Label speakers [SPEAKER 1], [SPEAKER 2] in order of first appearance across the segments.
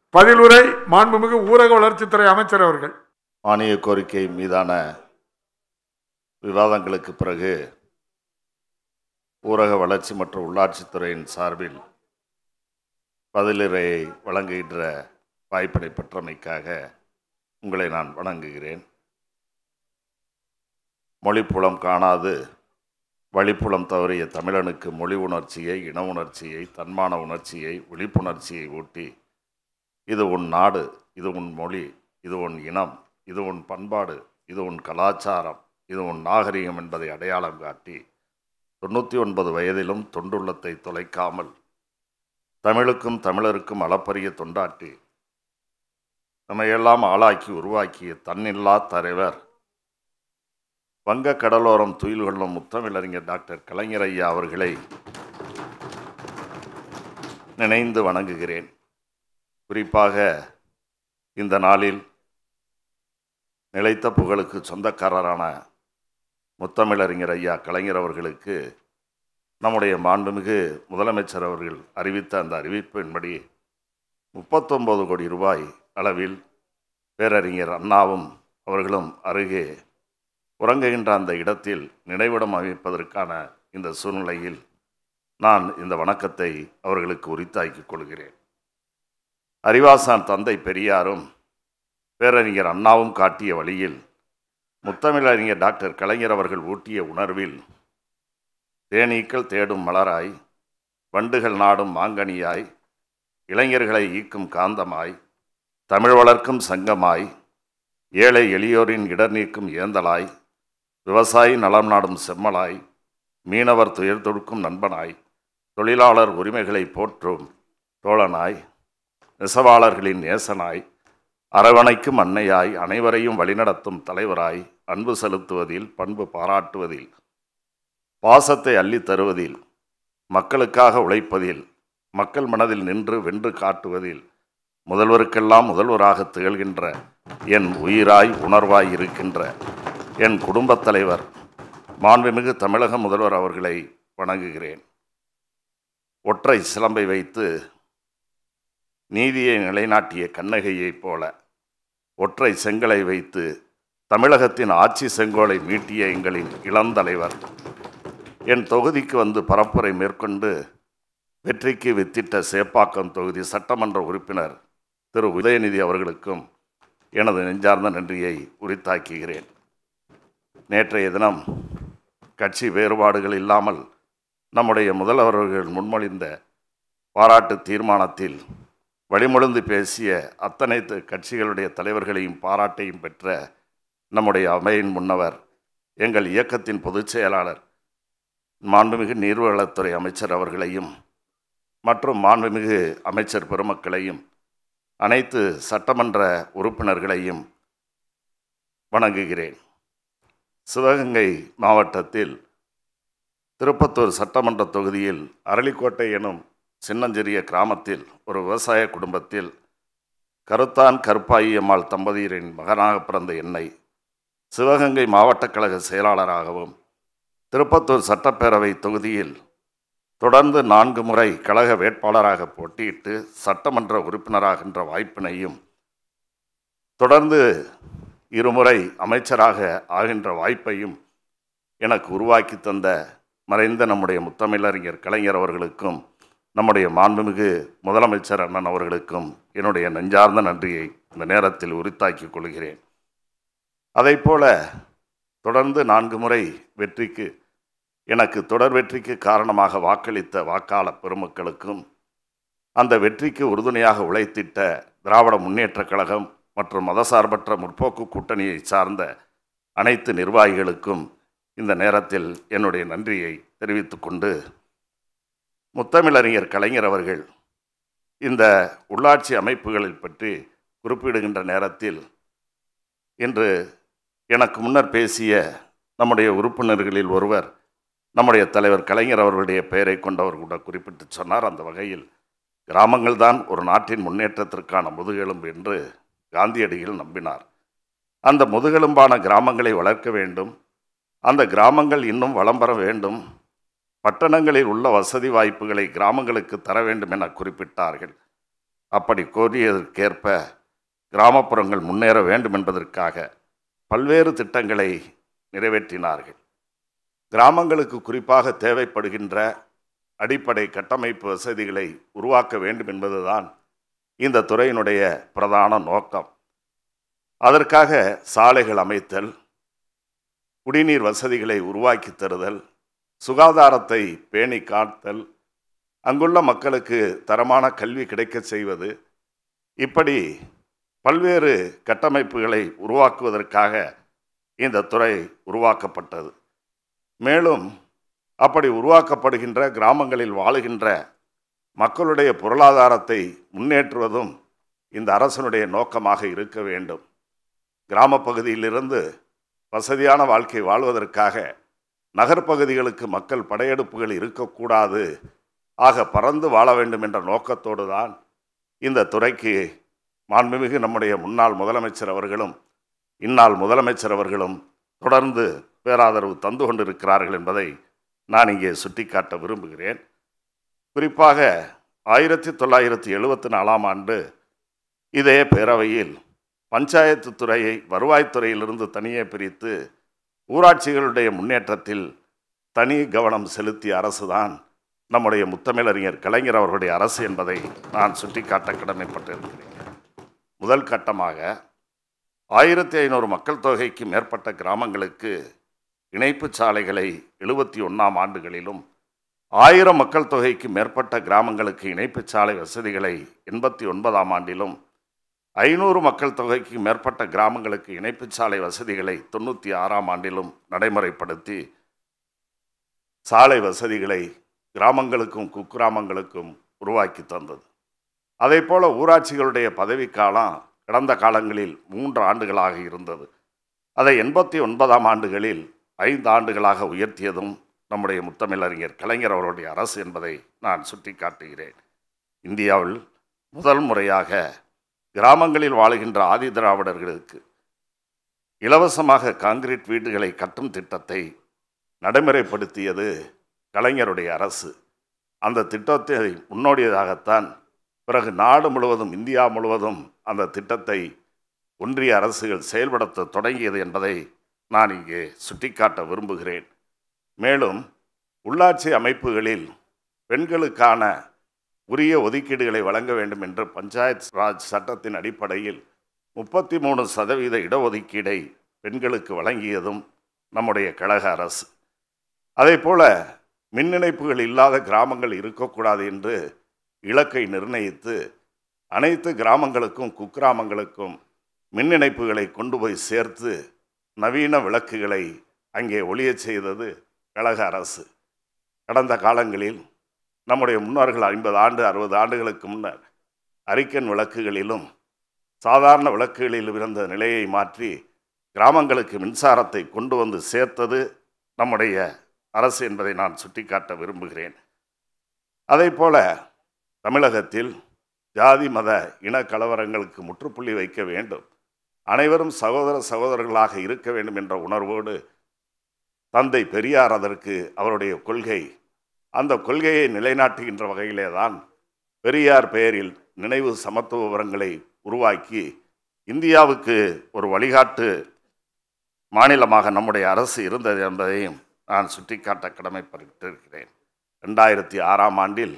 [SPEAKER 1] பதிலுரை மாண்புமிகு ஊரக வளர்ச்சித்துறை அமைச்சர் அவர்கள்
[SPEAKER 2] மானிய கோரிக்கை மீதான விவாதங்களுக்கு பிறகு ஊரக வளர்ச்சி மற்றும் உள்ளாட்சித்துறையின் சார்பில் பதிலுரையை வழங்குகின்ற வாய்ப்பினை பெற்றமைக்காக உங்களை நான் வணங்குகிறேன் மொழிப்புலம் காணாது வழிப்புலம் தவறிய தமிழனுக்கு மொழி உணர்ச்சியை இன உணர்ச்சியை தன்மான உணர்ச்சியை விழிப்புணர்ச்சியை ஊட்டி இது உன் நாடு இது உன் மொழி இது உன் இனம் இது உன் பண்பாடு இது உன் கலாச்சாரம் இது உன் நாகரிகம் என்பதை அடையாளம் காட்டி தொண்ணூற்றி ஒன்பது வயதிலும் தொண்டுள்ளத்தை தொலைக்காமல் தமிழுக்கும் தமிழருக்கும் அளப்பரிய தொண்டாட்டி நம்மையெல்லாம் ஆளாக்கி உருவாக்கிய தன்னில்லா தலைவர் வங்க கடலோரம் துயில் கொள்ளும் முத்தமிழறிஞர் டாக்டர் கலைஞர் ஐயா அவர்களை நினைந்து வணங்குகிறேன் குறிப்பாக இந்த நாளில் நிலைத்த புகழுக்கு சொந்தக்காரரான முத்தமிழறிஞர் ஐயா கலைஞர் அவர்களுக்கு நம்முடைய மாண்புமிகு முதலமைச்சர் அவர்கள் அறிவித்த அந்த அறிவிப்பின்படி முப்பத்தொன்பது கோடி ரூபாய் அளவில் பேரறிஞர் அண்ணாவும் அவர்களும் அருகே உறங்குகின்ற அந்த இடத்தில் நினைவிடம் அமைப்பதற்கான இந்த சூழ்நிலையில் நான் இந்த வணக்கத்தை அவர்களுக்கு உரித்தாக்கிக் கொள்கிறேன் அறிவாசான் தந்தை பெரியாரும் பேரறிஞர் அண்ணாவும் காட்டிய வழியில் முத்தமிழறிஞர் டாக்டர் கலைஞர் அவர்கள் ஊட்டிய உணர்வில் தேனீக்கள் தேடும் மலராய் வண்டுகள் நாடும் மாங்கனியாய் இளைஞர்களை ஈக்கும் காந்தமாய் தமிழ் வளர்க்கும் சங்கமாய் ஏழை எளியோரின் இடர் நீக்கும் ஏந்தலாய் விவசாயி நலம் நாடும் செம்மலாய் மீனவர் துயர் தொடுக்கும் நண்பனாய் தொழிலாளர் உரிமைகளை போற்றும் தோழனாய் நெசவாளர்களின் நேசனாய் அரவணைக்கும் அன்னையாய் அனைவரையும் வழிநடத்தும் தலைவராய் அன்பு செலுத்துவதில் பண்பு பாராட்டுவதில் பாசத்தை அள்ளித் தருவதில் மக்களுக்காக உழைப்பதில் மக்கள் மனதில் நின்று வென்று காட்டுவதில் முதல்வருக்கெல்லாம் முதல்வராக திகழ்கின்ற என் உயிராய் உணர்வாய் இருக்கின்ற என் குடும்பத் தலைவர் மாண்புமிகு தமிழக முதல்வர் அவர்களை வணங்குகிறேன் ஒற்றை சிலம்பை வைத்து நீதியை நிலைநாட்டிய கண்ணகையைப் போல ஒற்றை செங்கலை வைத்து தமிழகத்தின் ஆட்சி செங்கோலை மீட்டிய எங்களின் இளந்தலைவர் என் தொகுதிக்கு வந்து பரப்புரை மேற்கொண்டு வெற்றிக்கு வித்திட்ட சேப்பாக்கம் தொகுதி சட்டமன்ற உறுப்பினர் திரு உதயநிதி அவர்களுக்கும் எனது நெஞ்சார்ந்த நன்றியை உரித்தாக்குகிறேன் நேற்றைய தினம் கட்சி வேறுபாடுகள் இல்லாமல் நம்முடைய முதல்வர்கள் முன்மொழிந்த பாராட்டு தீர்மானத்தில் வழிமொழிந்து பேசிய அத்தனை த- கட்சிகளுடைய தலைவர்களையும் பாராட்டையும் பெற்ற நம்முடைய அவையின் முன்னவர் எங்கள் இயக்கத்தின் பொதுச் செயலாளர் மாண்புமிகு நீர்வளத்துறை அமைச்சர் அவர்களையும் மற்றும் மாண்புமிகு அமைச்சர் பெருமக்களையும் அனைத்து சட்டமன்ற உறுப்பினர்களையும் வணங்குகிறேன் சிவகங்கை மாவட்டத்தில் திருப்பத்தூர் சட்டமன்ற தொகுதியில் அரளிக்கோட்டை எனும் சின்னஞ்சிறிய கிராமத்தில் ஒரு விவசாய குடும்பத்தில் கருத்தான் கருப்பாயி அம்மாள் தம்பதியரின் மகனாக பிறந்த என்னை சிவகங்கை மாவட்டக் கழக செயலாளராகவும் திருப்பத்தூர் சட்டப்பேரவை தொகுதியில் தொடர்ந்து நான்கு முறை கழக வேட்பாளராக போட்டியிட்டு சட்டமன்ற உறுப்பினராகின்ற வாய்ப்பினையும் தொடர்ந்து இருமுறை அமைச்சராக ஆகின்ற வாய்ப்பையும் எனக்கு உருவாக்கி தந்த மறைந்த நம்முடைய முத்தமிழறிஞர் கலைஞர் அவர்களுக்கும் நம்முடைய மாண்புமிகு முதலமைச்சர் அண்ணன் அவர்களுக்கும் என்னுடைய நெஞ்சார்ந்த நன்றியை இந்த நேரத்தில் உரித்தாக்கிக் கொள்கிறேன் அதைப்போல தொடர்ந்து நான்கு முறை வெற்றிக்கு எனக்கு தொடர் வெற்றிக்கு காரணமாக வாக்களித்த வாக்காளர் பெருமக்களுக்கும் அந்த வெற்றிக்கு உறுதுணையாக உழைத்திட்ட திராவிட முன்னேற்றக் கழகம் மற்றும் மதசார்பற்ற முற்போக்கு கூட்டணியை சார்ந்த அனைத்து நிர்வாகிகளுக்கும் இந்த நேரத்தில் என்னுடைய நன்றியை தெரிவித்துக் கொண்டு முத்தமிழறிஞர் கலைஞர் அவர்கள் இந்த உள்ளாட்சி அமைப்புகளில் பற்றி குறிப்பிடுகின்ற நேரத்தில் இன்று எனக்கு முன்னர் பேசிய நம்முடைய உறுப்பினர்களில் ஒருவர் நம்முடைய தலைவர் கலைஞர் அவர்களுடைய பெயரை கொண்டவர் கூட குறிப்பிட்டு சொன்னார் அந்த வகையில் கிராமங்கள் தான் ஒரு நாட்டின் முன்னேற்றத்திற்கான முதுகெலும்பு என்று காந்தியடிகள் நம்பினார் அந்த முதுகெலும்பான கிராமங்களை வளர்க்க வேண்டும் அந்த கிராமங்கள் இன்னும் வளம் பெற வேண்டும் பட்டணங்களில் உள்ள வசதி வாய்ப்புகளை கிராமங்களுக்கு தர வேண்டும் என குறிப்பிட்டார்கள் அப்படி கோரியதற்கேற்ப கிராமப்புறங்கள் முன்னேற வேண்டும் என்பதற்காக பல்வேறு திட்டங்களை நிறைவேற்றினார்கள் கிராமங்களுக்கு குறிப்பாக தேவைப்படுகின்ற அடிப்படை கட்டமைப்பு வசதிகளை உருவாக்க வேண்டும் என்பதுதான் இந்த துறையினுடைய பிரதான நோக்கம் அதற்காக சாலைகள் அமைத்தல் குடிநீர் வசதிகளை உருவாக்கி தருதல் சுகாதாரத்தை பேணி காத்தல் அங்குள்ள மக்களுக்கு தரமான கல்வி கிடைக்கச் செய்வது இப்படி பல்வேறு கட்டமைப்புகளை உருவாக்குவதற்காக இந்த துறை உருவாக்கப்பட்டது மேலும் அப்படி உருவாக்கப்படுகின்ற கிராமங்களில் வாழுகின்ற மக்களுடைய பொருளாதாரத்தை முன்னேற்றுவதும் இந்த அரசனுடைய நோக்கமாக இருக்க வேண்டும் கிராமப் பகுதியிலிருந்து வசதியான வாழ்க்கை வாழ்வதற்காக நகர்ப்பகுதிகளுக்கு மக்கள் படையெடுப்புகள் இருக்கக்கூடாது ஆக பறந்து வாழ வேண்டும் என்ற நோக்கத்தோடு தான் இந்த துறைக்கு மாண்புமிகு நம்முடைய முன்னாள் முதலமைச்சர் அவர்களும் இந்நாள் முதலமைச்சர் அவர்களும் தொடர்ந்து பேராதரவு தந்து கொண்டிருக்கிறார்கள் என்பதை நான் இங்கே சுட்டிக்காட்ட விரும்புகிறேன் குறிப்பாக ஆயிரத்தி தொள்ளாயிரத்தி எழுபத்தி நாலாம் ஆண்டு இதே பேரவையில் பஞ்சாயத்து துறையை வருவாய்த்துறையிலிருந்து தனியே பிரித்து ஊராட்சிகளுடைய முன்னேற்றத்தில் தனி கவனம் செலுத்திய அரசுதான் நம்முடைய முத்தமிழறிஞர் கலைஞர் அவர்களுடைய அரசு என்பதை நான் சுட்டிக்காட்ட கடமைப்பட்டிருக்கிறேன் முதல் கட்டமாக ஆயிரத்தி ஐநூறு மக்கள் தொகைக்கு மேற்பட்ட கிராமங்களுக்கு இணைப்புச் சாலைகளை எழுபத்தி ஒன்றாம் ஆண்டுகளிலும் ஆயிரம் மக்கள் தொகைக்கு மேற்பட்ட கிராமங்களுக்கு இணைப்புச் சாலை வசதிகளை எண்பத்தி ஒன்பதாம் ஆண்டிலும் ஐநூறு மக்கள் தொகைக்கு மேற்பட்ட கிராமங்களுக்கு இணைப்புச் சாலை வசதிகளை தொண்ணூற்றி ஆறாம் ஆண்டிலும் நடைமுறைப்படுத்தி சாலை வசதிகளை கிராமங்களுக்கும் குக்கிராமங்களுக்கும் உருவாக்கி தந்தது அதே போல ஊராட்சிகளுடைய பதவிக்காலம் கடந்த காலங்களில் மூன்று ஆண்டுகளாக இருந்தது அதை எண்பத்தி ஒன்பதாம் ஆண்டுகளில் ஐந்து ஆண்டுகளாக உயர்த்தியதும் நம்முடைய முத்தமிழறிஞர் கலைஞர் அவருடைய அரசு என்பதை நான் சுட்டிக்காட்டுகிறேன் இந்தியாவில் முதல் முறையாக கிராமங்களில் வாழுகின்ற ஆதி திராவிடர்களுக்கு இலவசமாக காங்கிரீட் வீடுகளை கட்டும் திட்டத்தை நடைமுறைப்படுத்தியது கலைஞருடைய அரசு அந்த திட்டத்தை முன்னோடியதாகத்தான் பிறகு நாடு முழுவதும் இந்தியா முழுவதும் அந்த திட்டத்தை ஒன்றிய அரசுகள் செயல்படுத்த தொடங்கியது என்பதை நான் இங்கே சுட்டிக்காட்ட விரும்புகிறேன் மேலும் உள்ளாட்சி அமைப்புகளில் பெண்களுக்கான உரிய ஒதுக்கீடுகளை வழங்க வேண்டும் என்று பஞ்சாயத் ராஜ் சட்டத்தின் அடிப்படையில் முப்பத்தி மூணு சதவீத இடஒதுக்கீடை பெண்களுக்கு வழங்கியதும் நம்முடைய கழக அரசு அதே போல மின் இணைப்புகள் இல்லாத கிராமங்கள் இருக்கக்கூடாது என்று இலக்கை நிர்ணயித்து அனைத்து கிராமங்களுக்கும் குக்கிராமங்களுக்கும் மின் இணைப்புகளை கொண்டு போய் சேர்த்து நவீன விளக்குகளை அங்கே ஒளியச் செய்தது கழக அரசு கடந்த காலங்களில் நம்முடைய முன்னோர்கள் ஐம்பது ஆண்டு அறுபது ஆண்டுகளுக்கு முன்னர் அரிக்கன் விளக்குகளிலும் சாதாரண விளக்குகளில் இருந்த நிலையை மாற்றி கிராமங்களுக்கு மின்சாரத்தை கொண்டு வந்து சேர்த்தது நம்முடைய அரசு என்பதை நான் சுட்டிக்காட்ட விரும்புகிறேன் அதே போல தமிழகத்தில் ஜாதி மத இன கலவரங்களுக்கு முற்றுப்புள்ளி வைக்க வேண்டும் அனைவரும் சகோதர சகோதரர்களாக இருக்க வேண்டும் என்ற உணர்வோடு தந்தை பெரியார் அதற்கு அவருடைய கொள்கை அந்த கொள்கையை நிலைநாட்டுகின்ற வகையிலே தான் பெரியார் பெயரில் நினைவு சமத்துவபுரங்களை உருவாக்கி இந்தியாவுக்கு ஒரு வழிகாட்டு மாநிலமாக நம்முடைய அரசு இருந்தது என்பதையும் நான் சுட்டிக்காட்ட கடமைப்பட்டிருக்கிறேன் ரெண்டாயிரத்தி ஆறாம் ஆண்டில்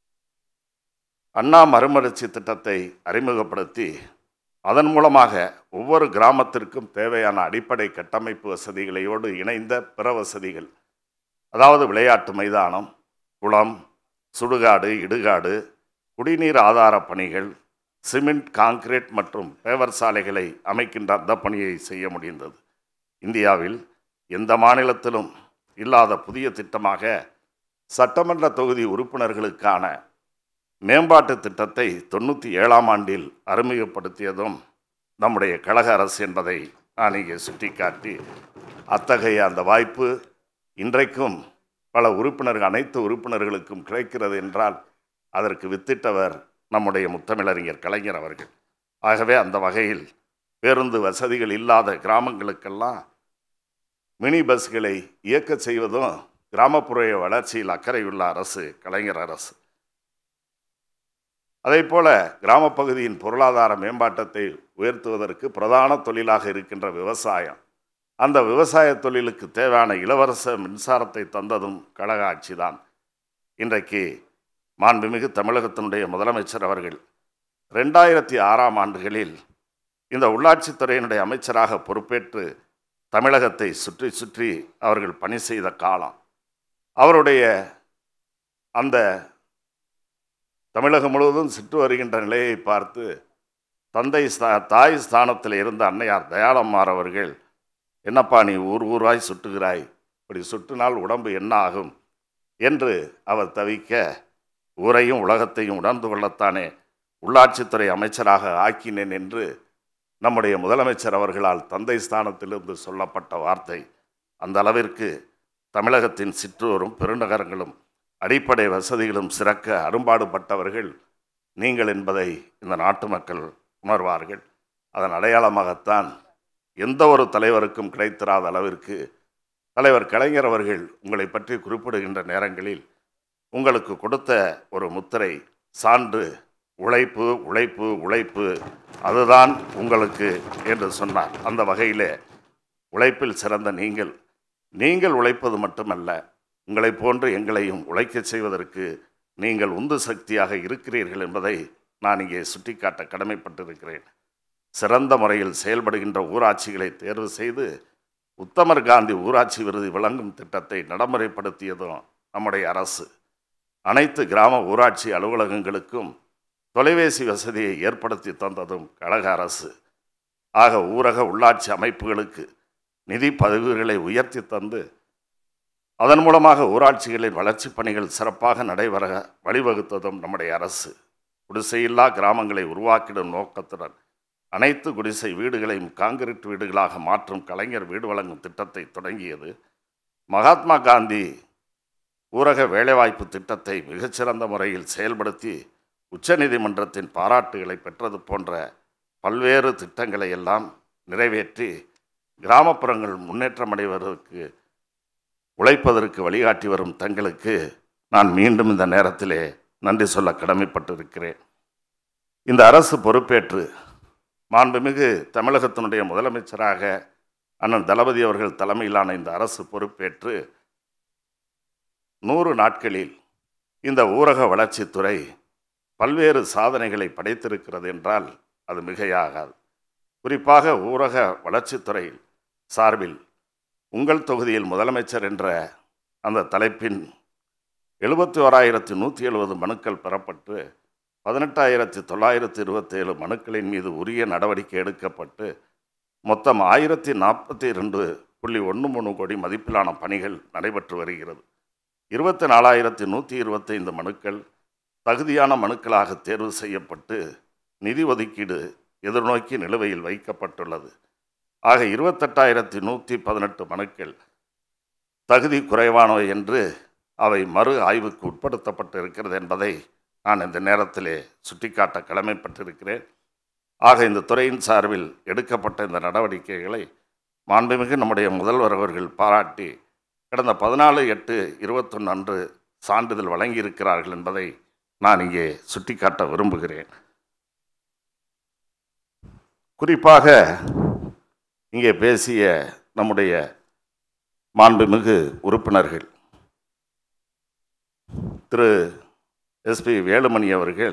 [SPEAKER 2] அண்ணா மறுமலர்ச்சி திட்டத்தை அறிமுகப்படுத்தி அதன் மூலமாக ஒவ்வொரு கிராமத்திற்கும் தேவையான அடிப்படை கட்டமைப்பு வசதிகளையோடு இணைந்த பிற வசதிகள் அதாவது விளையாட்டு மைதானம் குளம் சுடுகாடு இடுகாடு குடிநீர் ஆதார பணிகள் சிமெண்ட் காங்கிரீட் மற்றும் பேவர் சாலைகளை அமைக்கின்ற அந்த பணியை செய்ய முடிந்தது இந்தியாவில் எந்த மாநிலத்திலும் இல்லாத புதிய திட்டமாக சட்டமன்ற தொகுதி உறுப்பினர்களுக்கான மேம்பாட்டு திட்டத்தை தொண்ணூற்றி ஏழாம் ஆண்டில் அறிமுகப்படுத்தியதும் நம்முடைய கழக அரசு என்பதை நான் இங்கே சுட்டிக்காட்டி அத்தகைய அந்த வாய்ப்பு இன்றைக்கும் பல உறுப்பினர்கள் அனைத்து உறுப்பினர்களுக்கும் கிடைக்கிறது என்றால் அதற்கு வித்திட்டவர் நம்முடைய முத்தமிழறிஞர் கலைஞர் அவர்கள் ஆகவே அந்த வகையில் பேருந்து வசதிகள் இல்லாத கிராமங்களுக்கெல்லாம் மினி பஸ்களை இயக்க செய்வதும் கிராமப்புற வளர்ச்சியில் அக்கறையுள்ள அரசு கலைஞர் அரசு அதே போல கிராமப்பகுதியின் பொருளாதார மேம்பாட்டத்தை உயர்த்துவதற்கு பிரதான தொழிலாக இருக்கின்ற விவசாயம் அந்த விவசாய தொழிலுக்கு தேவையான இலவச மின்சாரத்தை தந்ததும் கழக ஆட்சிதான் இன்றைக்கு மாண்புமிகு தமிழகத்தினுடைய முதலமைச்சர் அவர்கள் ரெண்டாயிரத்தி ஆறாம் ஆண்டுகளில் இந்த உள்ளாட்சித்துறையினுடைய அமைச்சராக பொறுப்பேற்று தமிழகத்தை சுற்றி சுற்றி அவர்கள் பணி செய்த காலம் அவருடைய அந்த தமிழகம் முழுவதும் சுற்று வருகின்ற நிலையை பார்த்து தந்தை ஸ்தா தாய் ஸ்தானத்தில் இருந்த அன்னையார் தயாளம்மார் அவர்கள் என்னப்பா நீ ஊர் ஊராய் சுட்டுகிறாய் இப்படி சுட்டினால் உடம்பு என்ன ஆகும் என்று அவர் தவிக்க ஊரையும் உலகத்தையும் உணர்ந்து கொள்ளத்தானே உள்ளாட்சித்துறை அமைச்சராக ஆக்கினேன் என்று நம்முடைய முதலமைச்சர் அவர்களால் தந்தை ஸ்தானத்திலிருந்து சொல்லப்பட்ட வார்த்தை அந்த அளவிற்கு தமிழகத்தின் சிற்றூரும் பெருநகரங்களும் அடிப்படை வசதிகளும் சிறக்க அரும்பாடுபட்டவர்கள் நீங்கள் என்பதை இந்த நாட்டு மக்கள் உணர்வார்கள் அதன் அடையாளமாகத்தான் எந்த ஒரு தலைவருக்கும் கிடைத்திராத அளவிற்கு தலைவர் கலைஞர் அவர்கள் உங்களை பற்றி குறிப்பிடுகின்ற நேரங்களில் உங்களுக்கு கொடுத்த ஒரு முத்திரை சான்று உழைப்பு உழைப்பு உழைப்பு அதுதான் உங்களுக்கு என்று சொன்னார் அந்த வகையிலே உழைப்பில் சிறந்த நீங்கள் நீங்கள் உழைப்பது மட்டுமல்ல உங்களைப் போன்று எங்களையும் உழைக்கச் செய்வதற்கு நீங்கள் உந்து சக்தியாக இருக்கிறீர்கள் என்பதை நான் இங்கே சுட்டிக்காட்ட கடமைப்பட்டிருக்கிறேன் சிறந்த முறையில் செயல்படுகின்ற ஊராட்சிகளை தேர்வு செய்து உத்தமர் காந்தி ஊராட்சி விருது வழங்கும் திட்டத்தை நடைமுறைப்படுத்தியதும் நம்முடைய அரசு அனைத்து கிராம ஊராட்சி அலுவலகங்களுக்கும் தொலைபேசி வசதியை ஏற்படுத்தி தந்ததும் கழக அரசு ஆக ஊரக உள்ளாட்சி அமைப்புகளுக்கு நிதி பதிவுகளை உயர்த்தி தந்து அதன் மூலமாக ஊராட்சிகளின் வளர்ச்சிப் பணிகள் சிறப்பாக நடைபெற வழிவகுத்ததும் நம்முடைய அரசு குடிசையில்லா கிராமங்களை உருவாக்கிடும் நோக்கத்துடன் அனைத்து குடிசை வீடுகளையும் காங்கிரீட் வீடுகளாக மாற்றும் கலைஞர் வீடு வழங்கும் திட்டத்தை தொடங்கியது மகாத்மா காந்தி ஊரக வேலைவாய்ப்பு திட்டத்தை மிகச்சிறந்த முறையில் செயல்படுத்தி உச்சநீதிமன்றத்தின் பாராட்டுகளை பெற்றது போன்ற பல்வேறு திட்டங்களை எல்லாம் நிறைவேற்றி கிராமப்புறங்கள் முன்னேற்றம் அடைவதற்கு உழைப்பதற்கு வழிகாட்டி வரும் தங்களுக்கு நான் மீண்டும் இந்த நேரத்திலே நன்றி சொல்ல கடமைப்பட்டிருக்கிறேன் இந்த அரசு பொறுப்பேற்று மாண்புமிகு தமிழகத்தினுடைய முதலமைச்சராக அண்ணன் தளபதி அவர்கள் தலைமையிலான இந்த அரசு பொறுப்பேற்று நூறு நாட்களில் இந்த ஊரக வளர்ச்சித்துறை பல்வேறு சாதனைகளை படைத்திருக்கிறது என்றால் அது மிகையாகாது குறிப்பாக ஊரக வளர்ச்சித்துறை சார்பில் உங்கள் தொகுதியில் முதலமைச்சர் என்ற அந்த தலைப்பின் எழுபத்தி ஓராயிரத்தி நூற்றி எழுபது மனுக்கள் பெறப்பட்டு பதினெட்டாயிரத்தி தொள்ளாயிரத்தி இருபத்தேழு மனுக்களின் மீது உரிய நடவடிக்கை எடுக்கப்பட்டு மொத்தம் ஆயிரத்தி நாற்பத்தி ரெண்டு புள்ளி ஒன்று மூணு கோடி மதிப்பிலான பணிகள் நடைபெற்று வருகிறது இருபத்தி நாலாயிரத்தி நூற்றி இருபத்தைந்து மனுக்கள் தகுதியான மனுக்களாக தேர்வு செய்யப்பட்டு நிதி ஒதுக்கீடு எதிர்நோக்கி நிலுவையில் வைக்கப்பட்டுள்ளது ஆக இருபத்தெட்டாயிரத்தி நூற்றி பதினெட்டு மனுக்கள் தகுதி குறைவானவை என்று அவை மறு ஆய்வுக்கு உட்படுத்தப்பட்டு இருக்கிறது என்பதை நான் இந்த நேரத்திலே சுட்டிக்காட்ட கடமைப்பட்டிருக்கிறேன் ஆக இந்த துறையின் சார்பில் எடுக்கப்பட்ட இந்த நடவடிக்கைகளை மாண்புமிகு நம்முடைய முதல்வர் அவர்கள் பாராட்டி கடந்த பதினாலு எட்டு இருபத்தொன்று அன்று சான்றிதழ் வழங்கியிருக்கிறார்கள் என்பதை நான் இங்கே சுட்டிக்காட்ட விரும்புகிறேன் குறிப்பாக இங்கே பேசிய நம்முடைய மாண்புமிகு உறுப்பினர்கள் திரு எஸ்பி வேலுமணி அவர்கள்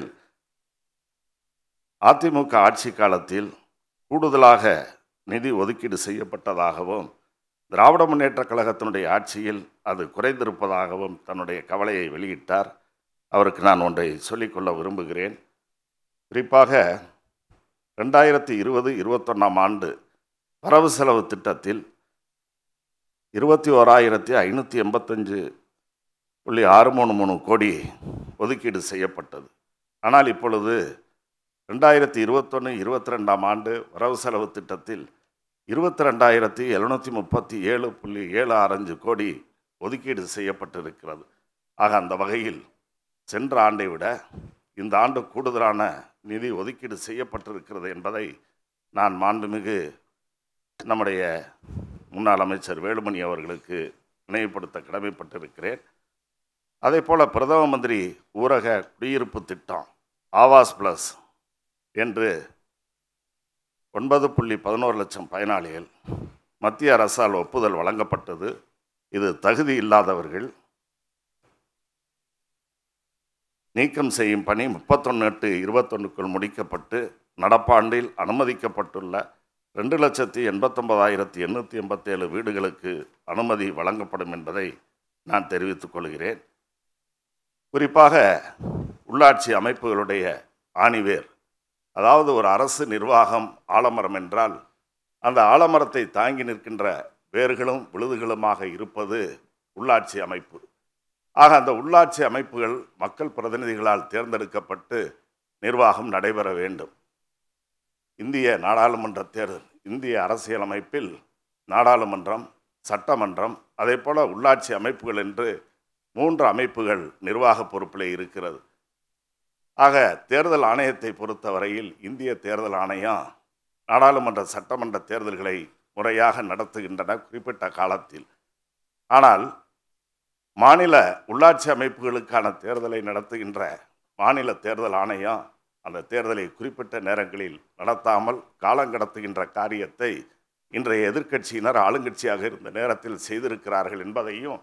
[SPEAKER 2] அதிமுக ஆட்சி காலத்தில் கூடுதலாக நிதி ஒதுக்கீடு செய்யப்பட்டதாகவும் திராவிட முன்னேற்றக் கழகத்தினுடைய ஆட்சியில் அது குறைந்திருப்பதாகவும் தன்னுடைய கவலையை வெளியிட்டார் அவருக்கு நான் ஒன்றை சொல்லிக்கொள்ள விரும்புகிறேன் குறிப்பாக ரெண்டாயிரத்தி இருபது இருபத்தொன்னாம் ஆண்டு வரவு செலவு திட்டத்தில் இருபத்தி ஓராயிரத்தி ஐநூற்றி எண்பத்தஞ்சு புள்ளி ஆறு மூணு மூணு கோடி ஒதுக்கீடு செய்யப்பட்டது ஆனால் இப்பொழுது ரெண்டாயிரத்தி இருபத்தொன்று இருபத்தி ரெண்டாம் ஆண்டு வரவு செலவு திட்டத்தில் இருபத்தி ரெண்டாயிரத்தி எழுநூற்றி முப்பத்தி ஏழு புள்ளி ஏழு ஆறஞ்சு கோடி ஒதுக்கீடு செய்யப்பட்டிருக்கிறது ஆக அந்த வகையில் சென்ற ஆண்டை விட இந்த ஆண்டு கூடுதலான நிதி ஒதுக்கீடு செய்யப்பட்டிருக்கிறது என்பதை நான் மாண்புமிகு நம்முடைய முன்னாள் அமைச்சர் வேலுமணி அவர்களுக்கு நினைவுபடுத்த கடமைப்பட்டிருக்கிறேன் அதே போல் பிரதம மந்திரி ஊரக குடியிருப்பு திட்டம் ஆவாஸ் ப்ளஸ் என்று ஒன்பது புள்ளி பதினோரு லட்சம் பயனாளிகள் மத்திய அரசால் ஒப்புதல் வழங்கப்பட்டது இது தகுதி இல்லாதவர்கள் நீக்கம் செய்யும் பணி முப்பத்தொன்று எட்டு இருபத்தொன்னுக்குள் முடிக்கப்பட்டு நடப்பாண்டில் அனுமதிக்கப்பட்டுள்ள ரெண்டு லட்சத்தி எண்பத்தொன்பதாயிரத்தி எண்ணூற்றி எண்பத்தேழு வீடுகளுக்கு அனுமதி வழங்கப்படும் என்பதை நான் தெரிவித்துக் கொள்கிறேன் குறிப்பாக உள்ளாட்சி அமைப்புகளுடைய ஆணிவேர் அதாவது ஒரு அரசு நிர்வாகம் ஆலமரம் என்றால் அந்த ஆலமரத்தை தாங்கி நிற்கின்ற வேர்களும் விழுதுகளுமாக இருப்பது உள்ளாட்சி அமைப்பு ஆக அந்த உள்ளாட்சி அமைப்புகள் மக்கள் பிரதிநிதிகளால் தேர்ந்தெடுக்கப்பட்டு நிர்வாகம் நடைபெற வேண்டும் இந்திய நாடாளுமன்ற தேர்தல் இந்திய அரசியலமைப்பில் நாடாளுமன்றம் சட்டமன்றம் அதே போல உள்ளாட்சி அமைப்புகள் என்று மூன்று அமைப்புகள் நிர்வாக பொறுப்பில் இருக்கிறது ஆக தேர்தல் ஆணையத்தை பொறுத்தவரையில் இந்திய தேர்தல் ஆணையம் நாடாளுமன்ற சட்டமன்ற தேர்தல்களை முறையாக நடத்துகின்றன குறிப்பிட்ட காலத்தில் ஆனால் மாநில உள்ளாட்சி அமைப்புகளுக்கான தேர்தலை நடத்துகின்ற மாநில தேர்தல் ஆணையம் அந்த தேர்தலை குறிப்பிட்ட நேரங்களில் நடத்தாமல் காலங்கடத்துகின்ற காரியத்தை இன்றைய எதிர்க்கட்சியினர் ஆளுங்கட்சியாக இருந்த நேரத்தில் செய்திருக்கிறார்கள் என்பதையும்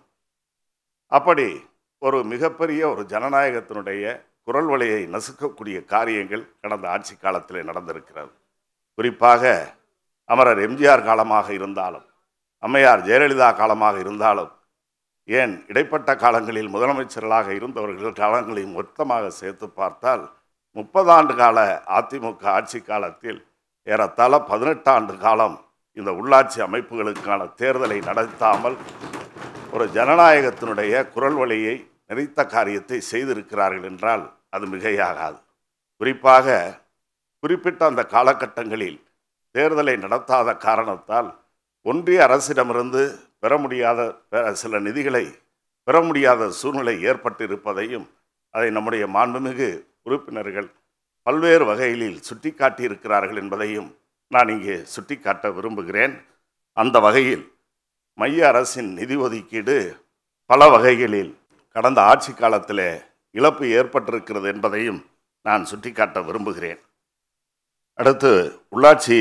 [SPEAKER 2] அப்படி ஒரு மிகப்பெரிய ஒரு ஜனநாயகத்தினுடைய குரல் வழியை நசுக்கக்கூடிய காரியங்கள் கடந்த ஆட்சி காலத்தில் நடந்திருக்கிறது குறிப்பாக அமரர் எம்ஜிஆர் காலமாக இருந்தாலும் அம்மையார் ஜெயலலிதா காலமாக இருந்தாலும் ஏன் இடைப்பட்ட காலங்களில் முதலமைச்சர்களாக இருந்தவர்கள் காலங்களை மொத்தமாக சேர்த்து பார்த்தால் முப்பது ஆண்டு கால அதிமுக ஆட்சி காலத்தில் ஏறத்தாழ பதினெட்டு ஆண்டு காலம் இந்த உள்ளாட்சி அமைப்புகளுக்கான தேர்தலை நடத்தாமல் ஒரு ஜனநாயகத்தினுடைய குரல் வழியை நிறைத்த காரியத்தை செய்திருக்கிறார்கள் என்றால் அது மிகையாகாது குறிப்பாக குறிப்பிட்ட அந்த காலகட்டங்களில் தேர்தலை நடத்தாத காரணத்தால் ஒன்றிய அரசிடமிருந்து பெற முடியாத பெ- சில நிதிகளை பெற முடியாத சூழ்நிலை ஏற்பட்டிருப்பதையும் அதை நம்முடைய மாண்புமிகு உறுப்பினர்கள் பல்வேறு வகைகளில் சுட்டிக்காட்டியிருக்கிறார்கள் என்பதையும் நான் இங்கே சுட்டிக்காட்ட விரும்புகிறேன் அந்த வகையில் மைய அரசின் நிதி ஒதுக்கீடு பல வகைகளில் கடந்த ஆட்சி காலத்தில் இழப்பு ஏற்பட்டிருக்கிறது என்பதையும் நான் சுட்டிக்காட்ட விரும்புகிறேன் அடுத்து உள்ளாட்சி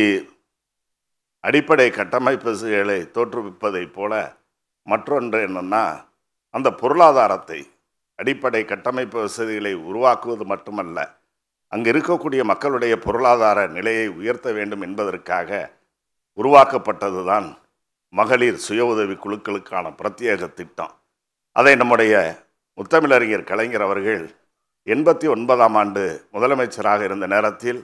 [SPEAKER 2] அடிப்படை கட்டமைப்புகளை தோற்றுவிப்பதைப் போல மற்றொன்று என்னன்னா அந்த பொருளாதாரத்தை அடிப்படை கட்டமைப்பு வசதிகளை உருவாக்குவது மட்டுமல்ல அங்கு இருக்கக்கூடிய மக்களுடைய பொருளாதார நிலையை உயர்த்த வேண்டும் என்பதற்காக உருவாக்கப்பட்டதுதான் மகளிர் சுய உதவி குழுக்களுக்கான பிரத்யேக திட்டம் அதை நம்முடைய முத்தமிழறிஞர் கலைஞர் அவர்கள் எண்பத்தி ஒன்பதாம் ஆண்டு முதலமைச்சராக இருந்த நேரத்தில்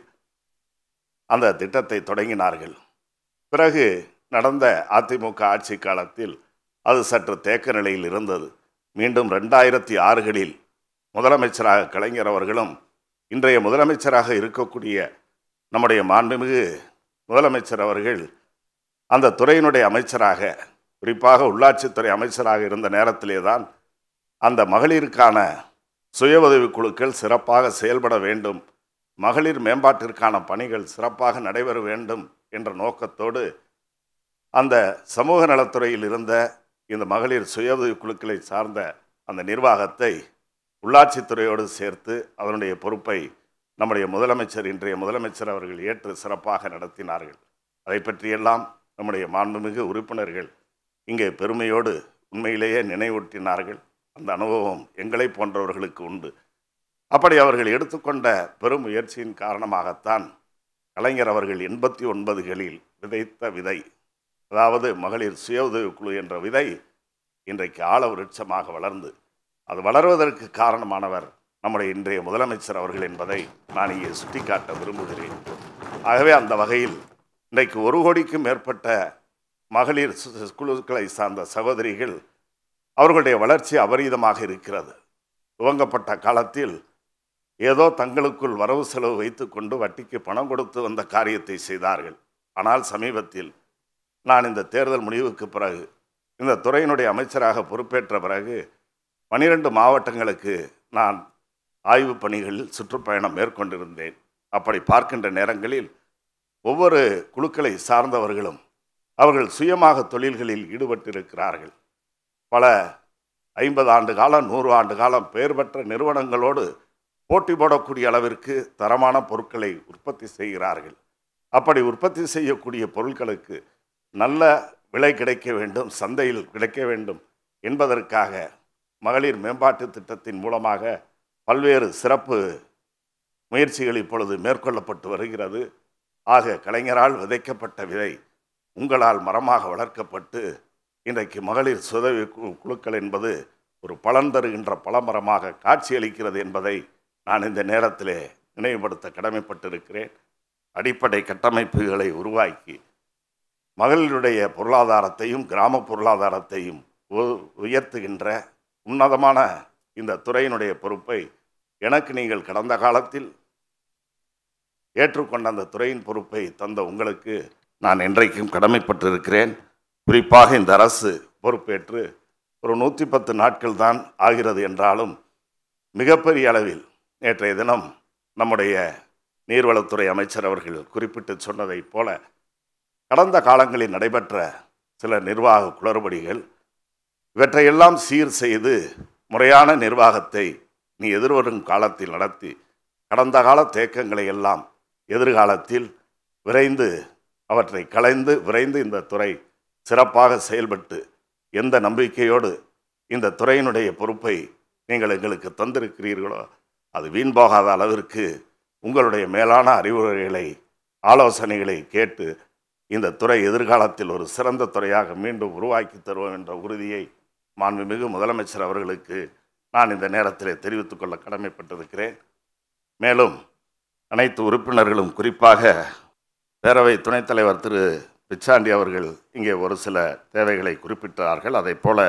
[SPEAKER 2] அந்த திட்டத்தை தொடங்கினார்கள் பிறகு நடந்த அதிமுக ஆட்சி காலத்தில் அது சற்று தேக்க நிலையில் இருந்தது மீண்டும் ரெண்டாயிரத்தி ஆறுகளில் முதலமைச்சராக கலைஞர் அவர்களும் இன்றைய முதலமைச்சராக இருக்கக்கூடிய நம்முடைய மாண்புமிகு முதலமைச்சர் அவர்கள் அந்த துறையினுடைய அமைச்சராக குறிப்பாக உள்ளாட்சித்துறை அமைச்சராக இருந்த நேரத்திலே தான் அந்த மகளிருக்கான சுய உதவிக் குழுக்கள் சிறப்பாக செயல்பட வேண்டும் மகளிர் மேம்பாட்டிற்கான பணிகள் சிறப்பாக நடைபெற வேண்டும் என்ற நோக்கத்தோடு அந்த சமூக நலத்துறையில் இருந்த இந்த மகளிர் சுய உதவிக் குழுக்களை சார்ந்த அந்த நிர்வாகத்தை உள்ளாட்சித்துறையோடு சேர்த்து அதனுடைய பொறுப்பை நம்முடைய முதலமைச்சர் இன்றைய முதலமைச்சர் அவர்கள் ஏற்று சிறப்பாக நடத்தினார்கள் அதை பற்றியெல்லாம் நம்முடைய மாண்புமிகு உறுப்பினர்கள் இங்கே பெருமையோடு உண்மையிலேயே நினைவூட்டினார்கள் அந்த அனுபவம் எங்களை போன்றவர்களுக்கு உண்டு அப்படி அவர்கள் எடுத்துக்கொண்ட பெரும் முயற்சியின் காரணமாகத்தான் கலைஞர் அவர்கள் எண்பத்தி ஒன்பதுகளில் விதைத்த விதை அதாவது மகளிர் சுய உதவிக் குழு என்ற விதை இன்றைக்கு ஆழ விருட்சமாக வளர்ந்து அது வளர்வதற்கு காரணமானவர் நம்முடைய இன்றைய முதலமைச்சர் அவர்கள் என்பதை நான் இங்கே சுட்டிக்காட்ட விரும்புகிறேன் ஆகவே அந்த வகையில் இன்றைக்கு ஒரு கோடிக்கும் மேற்பட்ட மகளிர் சு- சு- குழுக்களை சார்ந்த சகோதரிகள் அவர்களுடைய வளர்ச்சி அபரீதமாக இருக்கிறது துவங்கப்பட்ட காலத்தில் ஏதோ தங்களுக்குள் வரவு செலவு வைத்துக்கொண்டு வட்டிக்கு பணம் கொடுத்து வந்த காரியத்தை செய்தார்கள் ஆனால் சமீபத்தில் நான் இந்த தேர்தல் முடிவுக்கு பிறகு இந்த துறையினுடைய அமைச்சராக பொறுப்பேற்ற பிறகு பனிரெண்டு மாவட்டங்களுக்கு நான் ஆய்வு பணிகளில் சுற்றுப்பயணம் மேற்கொண்டிருந்தேன் அப்படி பார்க்கின்ற நேரங்களில் ஒவ்வொரு குழுக்களை சார்ந்தவர்களும் அவர்கள் சுயமாக தொழில்களில் ஈடுபட்டிருக்கிறார்கள் பல ஐம்பது ஆண்டு காலம் நூறு ஆண்டு காலம் பெயர் பெற்ற நிறுவனங்களோடு போட்டி போடக்கூடிய அளவிற்கு தரமான பொருட்களை உற்பத்தி செய்கிறார்கள் அப்படி உற்பத்தி செய்யக்கூடிய பொருட்களுக்கு நல்ல விலை கிடைக்க வேண்டும் சந்தையில் கிடைக்க வேண்டும் என்பதற்காக மகளிர் மேம்பாட்டு திட்டத்தின் மூலமாக பல்வேறு சிறப்பு முயற்சிகள் இப்பொழுது மேற்கொள்ளப்பட்டு வருகிறது ஆக கலைஞரால் விதைக்கப்பட்ட விதை உங்களால் மரமாக வளர்க்கப்பட்டு இன்றைக்கு மகளிர் சுதவி கு- குழுக்கள் என்பது ஒரு பலன் தருகின்ற பலமரமாக காட்சியளிக்கிறது என்பதை நான் இந்த நேரத்திலே நினைவுபடுத்த கடமைப்பட்டிருக்கிறேன் அடிப்படை கட்டமைப்புகளை உருவாக்கி மகளிருடைய பொருளாதாரத்தையும் கிராம பொருளாதாரத்தையும் உ- உயர்த்துகின்ற உன்னதமான இந்த துறையினுடைய பொறுப்பை எனக்கு நீங்கள் கடந்த காலத்தில் ஏற்றுக்கொண்ட அந்த துறையின் பொறுப்பை தந்த உங்களுக்கு நான் என்றைக்கும் கடமைப்பட்டிருக்கிறேன் குறிப்பாக இந்த அரசு பொறுப்பேற்று ஒரு நூற்றி பத்து நாட்கள் தான் ஆகிறது என்றாலும் மிகப்பெரிய அளவில் நேற்றைய தினம் நம்முடைய நீர்வளத்துறை அமைச்சர் அவர்கள் குறிப்பிட்டு சொன்னதைப் போல கடந்த காலங்களில் நடைபெற்ற சில நிர்வாக குளறுபடிகள் இவற்றையெல்லாம் சீர் செய்து முறையான நிர்வாகத்தை நீ எதிர்வரும் காலத்தில் நடத்தி கடந்த கால தேக்கங்களை எல்லாம் எதிர்காலத்தில் விரைந்து அவற்றை களைந்து விரைந்து இந்த துறை சிறப்பாக செயல்பட்டு எந்த நம்பிக்கையோடு இந்த துறையினுடைய பொறுப்பை நீங்கள் எங்களுக்கு தந்திருக்கிறீர்களோ அது வீண் போகாத அளவிற்கு உங்களுடைய மேலான அறிவுரைகளை ஆலோசனைகளை கேட்டு இந்த துறை எதிர்காலத்தில் ஒரு சிறந்த துறையாக மீண்டும் உருவாக்கி தருவோம் என்ற உறுதியை மாண்புமிகு முதலமைச்சர் அவர்களுக்கு நான் இந்த நேரத்திலே தெரிவித்துக் கொள்ள கடமைப்பட்டிருக்கிறேன் மேலும் அனைத்து உறுப்பினர்களும் குறிப்பாக பேரவை துணைத் தலைவர் திரு பிச்சாண்டி அவர்கள் இங்கே ஒரு சில தேவைகளை குறிப்பிட்டார்கள் அதைப் போல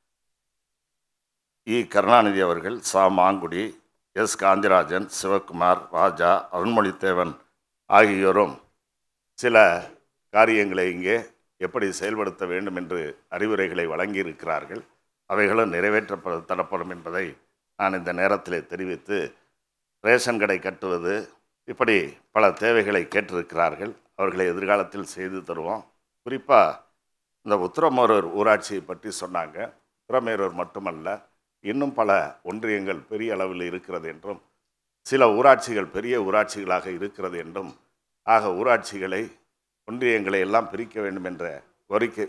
[SPEAKER 2] இ கருணாநிதி அவர்கள் சா மாங்குடி எஸ் காந்திராஜன் சிவகுமார் ராஜா அருண்மொழித்தேவன் ஆகியோரும் சில காரியங்களை இங்கே எப்படி செயல்படுத்த வேண்டும் என்று அறிவுரைகளை வழங்கியிருக்கிறார்கள் அவைகளும் நிறைவேற்றப்பட தரப்படும் என்பதை நான் இந்த நேரத்திலே தெரிவித்து ரேஷன் கடை கட்டுவது இப்படி பல தேவைகளை கேட்டிருக்கிறார்கள் அவர்களை எதிர்காலத்தில் செய்து தருவோம் குறிப்பாக இந்த உத்திரமேரூர் ஊராட்சியை பற்றி சொன்னாங்க உத்திரமேரூர் மட்டுமல்ல இன்னும் பல ஒன்றியங்கள் பெரிய அளவில் இருக்கிறது என்றும் சில ஊராட்சிகள் பெரிய ஊராட்சிகளாக இருக்கிறது என்றும் ஆக ஊராட்சிகளை ஒன்றியங்களை எல்லாம் பிரிக்க வேண்டும் என்ற கோரிக்கை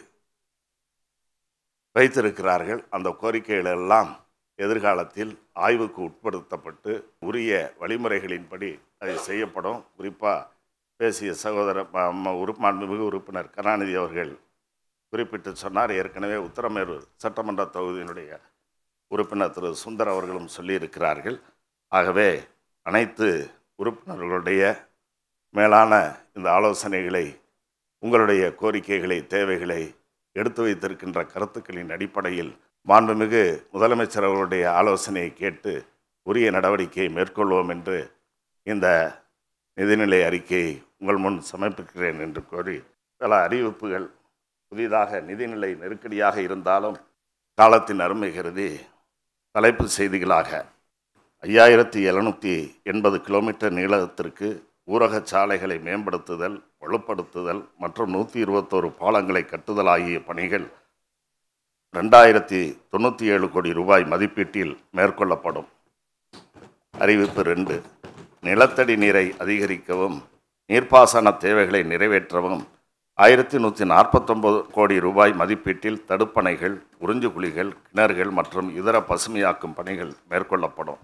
[SPEAKER 2] வைத்திருக்கிறார்கள் அந்த கோரிக்கைகள் எல்லாம் எதிர்காலத்தில் ஆய்வுக்கு உட்படுத்தப்பட்டு உரிய வழிமுறைகளின்படி அது செய்யப்படும் குறிப்பாக பேசிய சகோதரர் ம- ம- உறுப்பு மாண்புமிகு உறுப்பினர் கருணாநிதி அவர்கள் குறிப்பிட்டு சொன்னார் ஏற்கனவே உத்தரமேரூர் சட்டமன்ற தொகுதியினுடைய உறுப்பினர் திரு சுந்தர் அவர்களும் சொல்லியிருக்கிறார்கள் ஆகவே அனைத்து உறுப்பினர்களுடைய மேலான இந்த ஆலோசனைகளை உங்களுடைய கோரிக்கைகளை தேவைகளை எடுத்து வைத்திருக்கின்ற கருத்துக்களின் அடிப்படையில் மாண்புமிகு முதலமைச்சர் அவர்களுடைய ஆலோசனையை கேட்டு உரிய நடவடிக்கையை மேற்கொள்வோம் என்று இந்த நிதிநிலை அறிக்கையை உங்கள் முன் சமர்ப்பிக்கிறேன் என்று கோரி பல அறிவிப்புகள் புதிதாக நிதிநிலை நெருக்கடியாக இருந்தாலும் காலத்தின் அருமை கருதி தலைப்பு செய்திகளாக ஐயாயிரத்தி எழுநூற்றி எண்பது கிலோமீட்டர் நீளத்திற்கு ஊரக சாலைகளை மேம்படுத்துதல் வலுப்படுத்துதல் மற்றும் நூற்றி இருபத்தோரு பாலங்களை கட்டுதல் ஆகிய பணிகள் ரெண்டாயிரத்தி தொண்ணூற்றி ஏழு கோடி ரூபாய் மதிப்பீட்டில் மேற்கொள்ளப்படும் அறிவிப்பு ரெண்டு நிலத்தடி நீரை அதிகரிக்கவும் நீர்ப்பாசன தேவைகளை நிறைவேற்றவும் ஆயிரத்தி நூற்றி நாற்பத்தொம்பது கோடி ரூபாய் மதிப்பீட்டில் தடுப்பணைகள் உறிஞ்சுகுழிகள் கிணறுகள் மற்றும் இதர பசுமையாக்கும் பணிகள் மேற்கொள்ளப்படும்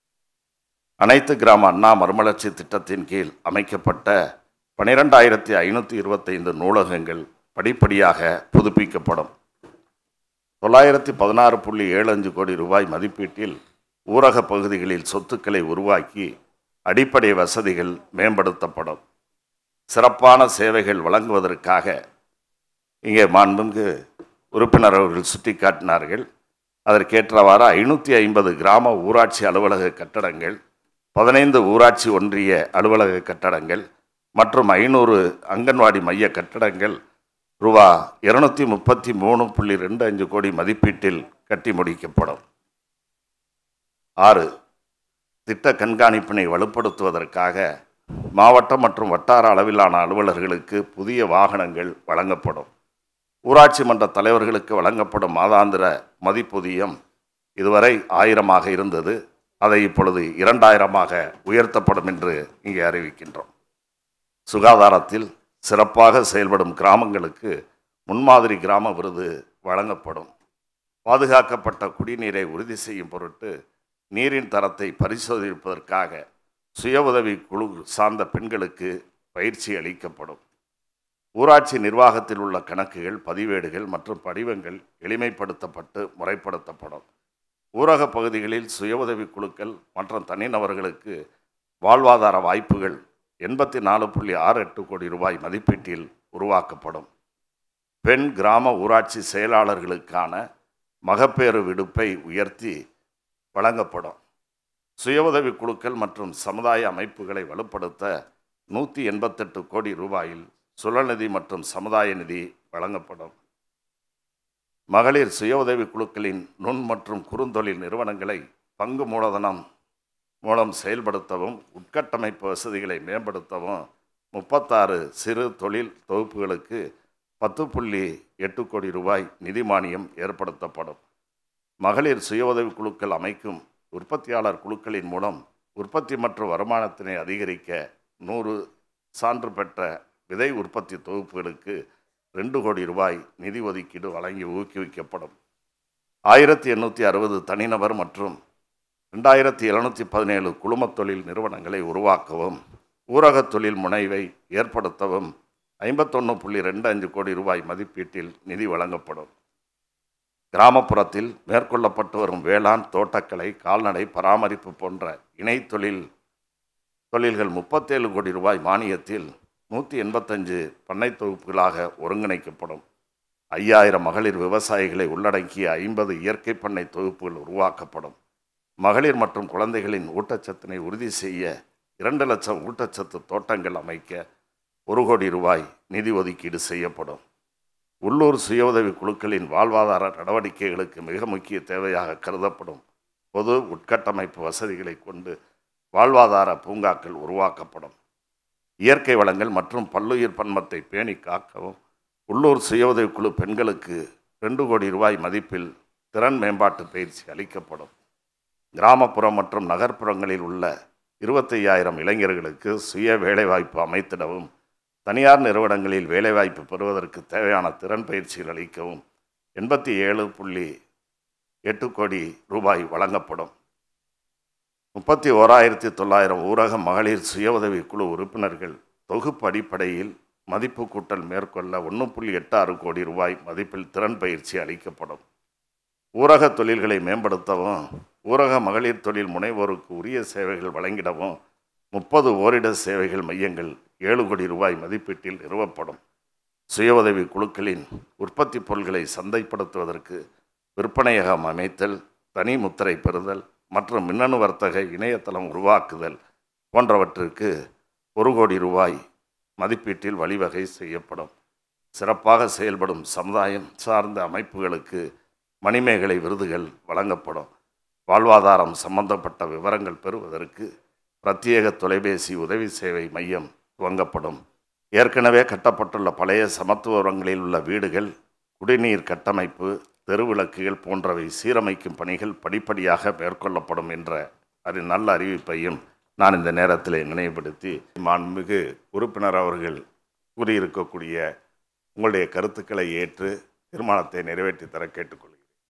[SPEAKER 2] அனைத்து கிராம அண்ணா மறுமலர்ச்சி திட்டத்தின் கீழ் அமைக்கப்பட்ட பனிரெண்டாயிரத்தி ஐநூற்றி இருபத்தைந்து நூலகங்கள் படிப்படியாக புதுப்பிக்கப்படும் தொள்ளாயிரத்தி பதினாறு புள்ளி ஏழு அஞ்சு கோடி ரூபாய் மதிப்பீட்டில் ஊரக பகுதிகளில் சொத்துக்களை உருவாக்கி அடிப்படை வசதிகள் மேம்படுத்தப்படும் சிறப்பான சேவைகள் வழங்குவதற்காக இங்கே மாண்புமிகு உறுப்பினர் அவர்கள் சுட்டிக்காட்டினார்கள் அதற்கேற்றவாறு ஐநூற்றி ஐம்பது கிராம ஊராட்சி அலுவலக கட்டடங்கள் பதினைந்து ஊராட்சி ஒன்றிய அலுவலக கட்டடங்கள் மற்றும் ஐநூறு அங்கன்வாடி மைய கட்டடங்கள் ரூபா இருநூத்தி முப்பத்தி மூணு புள்ளி ரெண்டு அஞ்சு கோடி மதிப்பீட்டில் கட்டி முடிக்கப்படும் ஆறு திட்ட கண்காணிப்பினை வலுப்படுத்துவதற்காக மாவட்ட மற்றும் வட்டார அளவிலான அலுவலர்களுக்கு புதிய வாகனங்கள் வழங்கப்படும் ஊராட்சி மன்ற தலைவர்களுக்கு வழங்கப்படும் மாதாந்திர மதிப்பூதியம் இதுவரை ஆயிரமாக இருந்தது அதை இப்பொழுது இரண்டாயிரமாக உயர்த்தப்படும் என்று இங்கே அறிவிக்கின்றோம் சுகாதாரத்தில் சிறப்பாக செயல்படும் கிராமங்களுக்கு முன்மாதிரி கிராம விருது வழங்கப்படும் பாதுகாக்கப்பட்ட குடிநீரை உறுதி செய்யும் பொருட்டு நீரின் தரத்தை பரிசோதிப்பதற்காக சுய உதவி குழு சார்ந்த பெண்களுக்கு பயிற்சி அளிக்கப்படும் ஊராட்சி நிர்வாகத்தில் உள்ள கணக்குகள் பதிவேடுகள் மற்றும் படிவங்கள் எளிமைப்படுத்தப்பட்டு முறைப்படுத்தப்படும் ஊரக பகுதிகளில் சுய உதவி குழுக்கள் மற்றும் தனிநபர்களுக்கு வாழ்வாதார வாய்ப்புகள் எண்பத்தி நாலு புள்ளி ஆறு எட்டு கோடி ரூபாய் மதிப்பீட்டில் உருவாக்கப்படும் பெண் கிராம ஊராட்சி செயலாளர்களுக்கான மகப்பேறு விடுப்பை உயர்த்தி வழங்கப்படும் சுய உதவி குழுக்கள் மற்றும் சமுதாய அமைப்புகளை வலுப்படுத்த நூற்றி எண்பத்தெட்டு கோடி ரூபாயில் சுழநிதி மற்றும் சமுதாய நிதி வழங்கப்படும் மகளிர் சுய உதவி குழுக்களின் நுண் மற்றும் குறுந்தொழில் நிறுவனங்களை பங்கு மூலதனம் மூலம் செயல்படுத்தவும் உட்கட்டமைப்பு வசதிகளை மேம்படுத்தவும் முப்பத்தாறு சிறு தொழில் தொகுப்புகளுக்கு பத்து புள்ளி எட்டு கோடி ரூபாய் நிதி மானியம் ஏற்படுத்தப்படும் மகளிர் சுய உதவி குழுக்கள் அமைக்கும் உற்பத்தியாளர் குழுக்களின் மூலம் உற்பத்தி மற்றும் வருமானத்தினை அதிகரிக்க நூறு சான்று பெற்ற விதை உற்பத்தி தொகுப்புகளுக்கு ரெண்டு கோடி ரூபாய் நிதி ஒதுக்கீடு வழங்கி ஊக்குவிக்கப்படும் ஆயிரத்தி எண்ணூற்றி அறுபது தனிநபர் மற்றும் ரெண்டாயிரத்தி எழுநூற்றி பதினேழு குழுமத் தொழில் நிறுவனங்களை உருவாக்கவும் ஊரகத் தொழில் முனைவை ஏற்படுத்தவும் ஐம்பத்தொன்று புள்ளி ரெண்டு அஞ்சு கோடி ரூபாய் மதிப்பீட்டில் நிதி வழங்கப்படும் கிராமப்புறத்தில் மேற்கொள்ளப்பட்டு வரும் வேளாண் தோட்டக்கலை கால்நடை பராமரிப்பு போன்ற இணை தொழில் தொழில்கள் முப்பத்தேழு கோடி ரூபாய் மானியத்தில் நூற்றி எண்பத்தஞ்சு பண்ணை தொகுப்புகளாக ஒருங்கிணைக்கப்படும் ஐயாயிரம் மகளிர் விவசாயிகளை உள்ளடக்கிய ஐம்பது இயற்கை பண்ணை தொகுப்புகள் உருவாக்கப்படும் மகளிர் மற்றும் குழந்தைகளின் ஊட்டச்சத்தினை உறுதி செய்ய இரண்டு லட்சம் ஊட்டச்சத்து தோட்டங்கள் அமைக்க ஒரு கோடி ரூபாய் நிதி ஒதுக்கீடு செய்யப்படும் உள்ளூர் சுய உதவி குழுக்களின் வாழ்வாதார நடவடிக்கைகளுக்கு மிக முக்கிய தேவையாக கருதப்படும் பொது உட்கட்டமைப்பு வசதிகளை கொண்டு வாழ்வாதார பூங்காக்கள் உருவாக்கப்படும் இயற்கை வளங்கள் மற்றும் பல்லுயிர் பன்மத்தை பேணி காக்கவும் உள்ளூர் சுய உதவிக்குழு பெண்களுக்கு ரெண்டு கோடி ரூபாய் மதிப்பில் திறன் மேம்பாட்டு பயிற்சி அளிக்கப்படும் கிராமப்புறம் மற்றும் நகர்ப்புறங்களில் உள்ள இருபத்தையாயிரம் இளைஞர்களுக்கு சுய வேலைவாய்ப்பு அமைத்திடவும் தனியார் நிறுவனங்களில் வேலைவாய்ப்பு பெறுவதற்கு தேவையான திறன் பயிற்சிகள் அளிக்கவும் எண்பத்தி ஏழு புள்ளி எட்டு கோடி ரூபாய் வழங்கப்படும் முப்பத்தி ஓராயிரத்தி தொள்ளாயிரம் ஊரக மகளிர் சுய உதவி குழு உறுப்பினர்கள் தொகுப்பு அடிப்படையில் மதிப்பு கூட்டல் மேற்கொள்ள ஒன்று புள்ளி எட்டு ஆறு கோடி ரூபாய் மதிப்பில் திறன் பயிற்சி அளிக்கப்படும் ஊரக தொழில்களை மேம்படுத்தவும் ஊரக மகளிர் தொழில் முனைவோருக்கு உரிய சேவைகள் வழங்கிடவும் முப்பது ஓரிட சேவைகள் மையங்கள் ஏழு கோடி ரூபாய் மதிப்பீட்டில் நிறுவப்படும் சுய உதவி குழுக்களின் உற்பத்தி பொருட்களை சந்தைப்படுத்துவதற்கு விற்பனையகம் அமைத்தல் தனி முத்திரை பெறுதல் மற்றும் மின்னணு வர்த்தக இணையதளம் உருவாக்குதல் போன்றவற்றிற்கு ஒரு கோடி ரூபாய் மதிப்பீட்டில் வழிவகை செய்யப்படும் சிறப்பாக செயல்படும் சமுதாயம் சார்ந்த அமைப்புகளுக்கு மணிமேகலை விருதுகள் வழங்கப்படும் வாழ்வாதாரம் சம்பந்தப்பட்ட விவரங்கள் பெறுவதற்கு பிரத்யேக தொலைபேசி உதவி சேவை மையம் துவங்கப்படும் ஏற்கனவே கட்டப்பட்டுள்ள பழைய சமத்துவங்களில் உள்ள வீடுகள் குடிநீர் கட்டமைப்பு தெருவிளக்குகள் போன்றவை சீரமைக்கும் பணிகள் படிப்படியாக மேற்கொள்ளப்படும் என்ற அது நல்ல அறிவிப்பையும் நான் இந்த நேரத்தில் நினைவுபடுத்தி மாண்புமிகு உறுப்பினர் அவர்கள் கூறியிருக்கக்கூடிய உங்களுடைய கருத்துக்களை ஏற்று தீர்மானத்தை நிறைவேற்றி தர கேட்டுக்கொள்கிறேன்